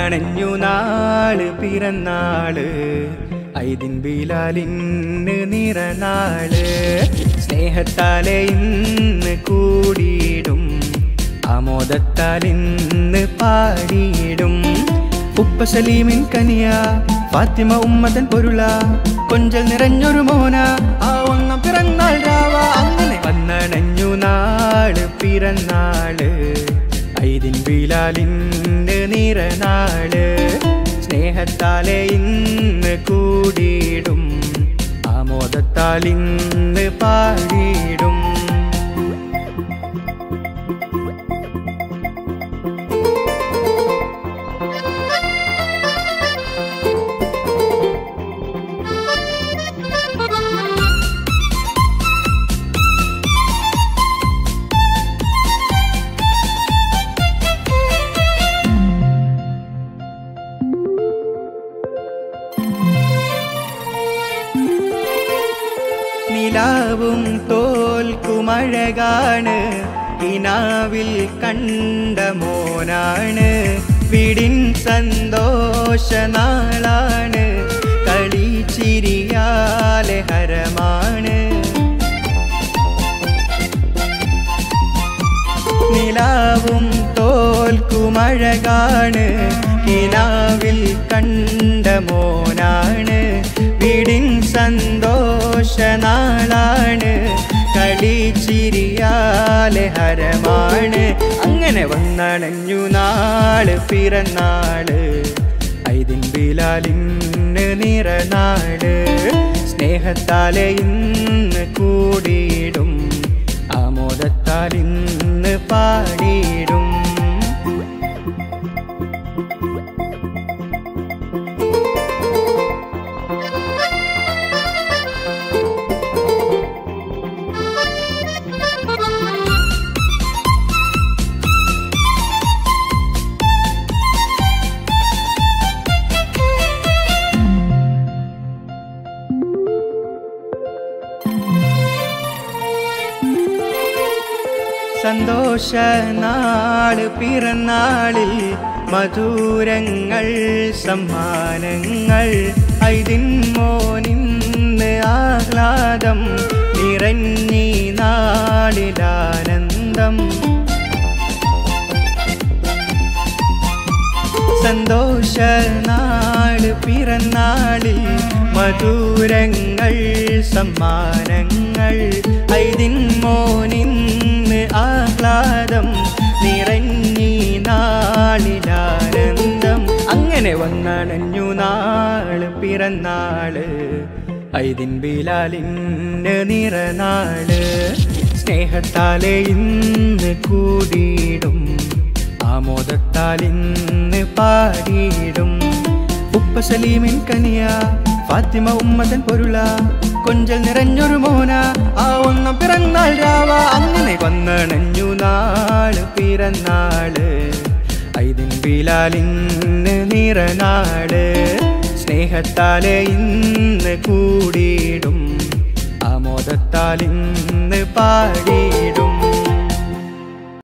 വന്നണഞ്ഞു നാള് പിറന്നാള് ഐദിൻ ബിലാലിന് നിറനാള് സ്നേഹത്താലെ ഇന്ന് കൂടിയിടും ആമോദത്താൽ ഇന്ന് പാടിയിടും ഉപ്പ സലീമിൻ കനിയ ഫാത്തിമ ഉമ്മതൻ പൊരുള കൊഞ്ചൽ നിറഞ്ഞൊരു മോന ആ ഒന്നാം പിറന്നാൾ രാവ അങ്ങനെ വന്നണഞ്ഞു നാള് പിറന്നാള് ഐദിൻ ബിലാലിൻ്റെ നിറനാള് സ്നേഹത്താലെ ഇന്ന് കൂടിയിടും ആമോദത്താൽ ഇന്ന് പാടിയിടും നിലാവും തോൽക്കുമഴകാണ് കിനാവിൽ കണ്ട മോനാണ് വീടിൻ സന്തോഷ നാളാണ് കളി ചിരിയാലെ ഹരമാണ് നിലാവും തോൽക്കുമഴകാണ് കിനാവിൽ കണ്ട മോനാണ് വീടിൻ സന്തോഷ നാളാണ് കളി ചിരിയാലെ ഹരമാണ് അങ്ങനെ വന്നണഞ്ഞു നാള് പിറന്നാള് ഐദിൻ ബിലാലിന് നിറനാട് സ്നേഹത്താലെ ഇന്ന് കൂടിയിടും ആമോദത്താൽ ഇന്ന് പാടിയിടും സന്തോഷ നാള് പിറന്നാളിൽ മധുരങ്ങൾ സമ്മാനങ്ങൾ ഐതിൻ മോനിന്ന് ആഹ്ലാദം നിറഞ്ഞി നാളിലാനന്ദം സന്തോഷ നാള് പിറന്നാളിൽ മധുരങ്ങൾ സമ്മാനങ്ങൾ ഐതിൻ മോനിന്ന് ആഹ്ലാദം നിറഞ്ഞി നാളിലാനന്ദം അങ്ങനെ വന്നണഞ്ഞു നാള് പിറന്നാള് ഐതിൻ ബിലാലിന് നിറനാള് സ്നേഹത്താലെ ഇന്ന് കൂടിയിടും ആമോദത്താൽ ഇന്ന് പാടിയിടും ഉപ്പ സലീമിൻ കനിയ ഫാത്തിമ ഉമ്മതൻ പൊരുള കൊഞ്ചൽ നിറഞ്ഞൊരു മോന ആ ഒന്നാം പിറന്നാൾ രാവ അങ്ങനെ വന്നണഞ്ഞു നാള് പിറന്നാള് ഐദിൻ ബിലാലിന്ന് നിറനാള് സ്നേഹത്താലെ ഇന്ന് കൂടിയിടും ആമോദത്താൽ ഇന്ന് പാടിയിടും